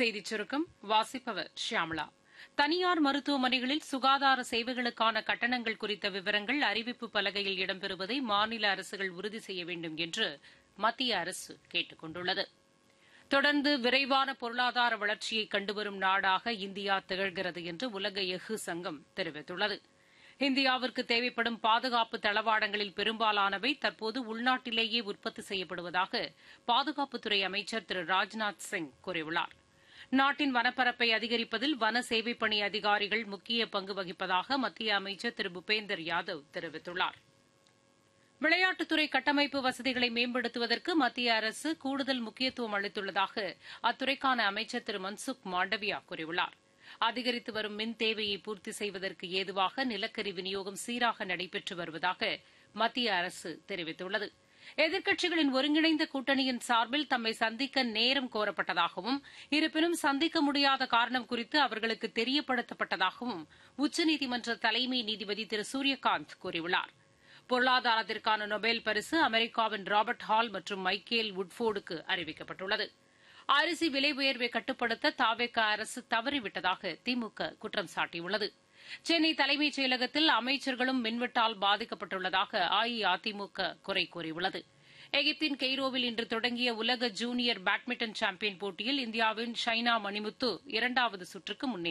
செய்திச் சுருக்கம் வாசிப்பவர் ஷியாமளா தனியார் மருத்துவமனைகளில் சுகாதார சேவைகளுக்கான கட்டணங்கள் குறித்த விவரங்கள் அறிவிப்பு பலகையில் இடம்பெறுவதை மாநில அரசுகள் உறுதி செய்ய வேண்டும் என்று மத்திய அரசு கேட்டுக் கொண்டுள்ளது தொடர்ந்து விரைவான பொருளாதார வளர்ச்சியை கண்டுவரும் நாடாக இந்தியா திகழ்கிறது என்று உலக எஃகு சங்கம் தெரிவித்துள்ளது இந்தியாவிற்கு தேவைப்படும் பாதுகாப்பு தளவாடங்களில் பெரும்பாலானவை தற்போது உள்நாட்டிலேயே உற்பத்தி செய்யப்படுவதாக பாதுகாப்புத்துறை அமைச்சர் திரு ராஜ்நாத் சிங் கூறியுள்ளார் நாட்டின் வனப்பரப்பை அதிகரிப்பதில் வன சேவைப்பணி அதிகாரிகள் முக்கிய பங்கு வகிப்பதாக மத்திய அமைச்சர் திரு பூபேந்தர் யாதவ் தெரிவித்துள்ளார் விளையாட்டுத்துறை கட்டமைப்பு வசதிகளை மேம்படுத்துவதற்கு மத்திய அரசு கூடுதல் முக்கியத்துவம் அளித்துள்ளதாக அத்துறைக்கான அமைச்சர் திரு மன்சுக் மாண்டவியா கூறியுள்ளார் அதிகரித்து வரும் மின் தேவையை பூர்த்தி செய்வதற்கு ஏதுவாக நிலக்கரி விநியோகம் சீராக நடைபெற்று வருவதாக மத்திய அரசு தெரிவித்துள்ளது எதிர்க்கட்சிகளின் ஒருங்கிணைந்த கூட்டணியின் சார்பில் தம்மை சந்திக்க நேரம் கோரப்பட்டதாகவும் இருப்பினும் சந்திக்க முடியாத காரணம் குறித்து அவர்களுக்கு தெரியப்படுத்தப்பட்டதாகவும் உச்சநீதிமன்ற தலைமை நீதிபதி திரு சூரியகாந்த் கூறியுள்ளார் பொருளாதாரத்திற்கான நொபேல் பரிசு அமெரிக்காவின் ராபர்ட் ஹால் மற்றும் மைக்கேல் உட்ஃபோர்டுக்கு அறிவிக்கப்பட்டுள்ளது அரிசி விலை உயர்வை கட்டுப்படுத்த தாவேக அரசு தவறிவிட்டதாக திமுக குற்றம் சாட்டியுள்ளது சென்னை தலைமைச் செயலகத்தில் அமைச்சர்களும் மின்வெட்டால் பாதிக்கப்பட்டுள்ளதாக அஇஅதிமுக குறை கூறியுள்ளது எகிப்தின் கெய்ரோவில் இன்று தொடங்கிய உலக ஜூனியர் பேட்மிண்டன் சாம்பியன் போட்டியில் இந்தியாவின் ஷைனா மணிமுத்து இரண்டாவது சுற்றுக்கு முன்னேறி